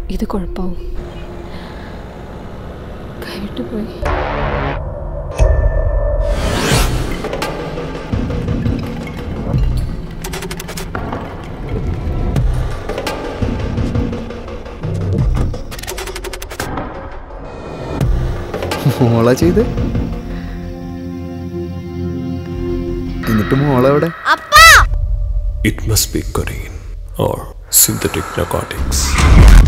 ഇത് കുഴപ്പമാവും കൈവിട്ടു പോയി മോള ചെയ്ത് എന്നിട്ട് മോളെവിടെ It must be cocaine or synthetic narcotics.